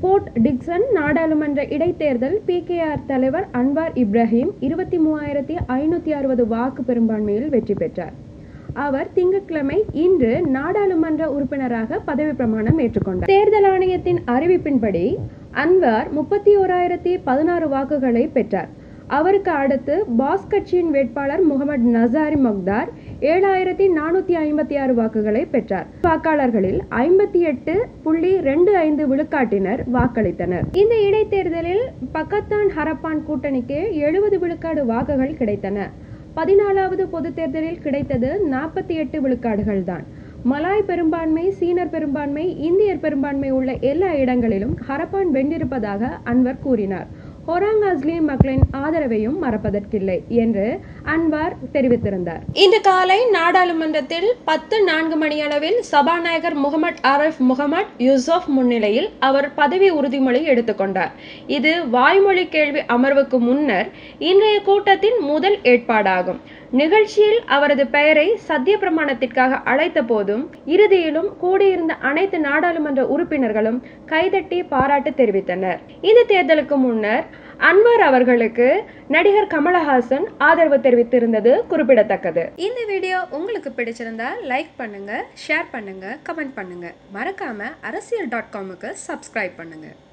board Dixon நாடாளுமன்ற இடைத்தேர்தல் PKR தலைவர் அன்வார் இப்ராஹிம் இருபத்தி மூவாயிரத்தி ஐநூற்றி அறுபது வாக்கு பெரும்பான்மையில் வெற்றி பெற்றார் அவர் திங்கட்கிழமை இன்று நாடாளுமன்ற உறுப்பினராக பதவி பிரமாணம் ஏற்றுக்கொண்டார் தேர்தல் ஆணையத்தின் அறிவிப்பின்படி அன்வார் முப்பத்தி ஓராயிரத்தி பதினாறு வாக்குகளை பெற்றார் அவருக்கு அடுத்து பாஸ் கட்சியின் வேட்பாளர் முகமது நசாரி மக்தார் ஏழாயிரத்தி நானூற்றி ஐம்பத்தி ஆறு வாக்குகளை பெற்றார் வாக்காளர்களில் ஐம்பத்தி எட்டு புள்ளி ரெண்டு ஐந்து விழுக்காட்டினர் வாக்களித்தனர் இந்த இடைத்தேர்தலில் பக்கத்தான் ஹரப்பான் கூட்டணிக்கு எழுபது விழுக்காடு வாக்குகள் கிடைத்தன பதினாலாவது பொதுத் தேர்தலில் கிடைத்தது நாற்பத்தி எட்டு விழுக்காடுகள் தான் மலாய் பெரும்பான்மை சீனர் பெரும்பான்மை இந்தியர் பெரும்பான்மை உள்ள எல்லா இடங்களிலும் ஹரப்பான் வென்றிருப்பதாக அன்வர் கூறினார் ஹொராங் அஸ்லீம் மக்களின் ஆதரவையும் மறப்பதற்கில்லை என்று அன்வார் தெரிவித்திருந்தார் இன்று காலை நாடாளுமன்றத்தில் பத்து நான்கு மணியளவில் சபாநாயகர் முகமது ஆரிஃப் முகமது யூசப் முன்னிலையில் அவர் பதவி உறுதிமொழி எடுத்துக்கொண்டார் இது வாய்மொழி கேள்வி அமர்வுக்கு முன்னர் இன்றைய கூட்டத்தின் முதல் ஏற்பாடாகும் நிகழ்ச்சியில் அவரது பெயரை சத்திய பிரமாணத்திற்காக அழைத்த போதும் இறுதியிலும் கூடியிருந்த அனைத்து நாடாளுமன்ற உறுப்பினர்களும் கைதட்டி பாராட்டு தெரிவித்தனர் இந்த தேர்தலுக்கு முன்னர் அன்வர் அவர்களுக்கு நடிகர் கமலஹாசன் ஆதரவு தெரிவித்திருந்தது குறிப்பிடத்தக்கது இந்த வீடியோ உங்களுக்கு பிடிச்சிருந்தா லைக் பண்ணுங்க ஷேர் பண்ணுங்க கமெண்ட் பண்ணுங்க மறக்காம அரசியல் டாட் காமுக்கு சப்ஸ்கிரைப் பண்ணுங்க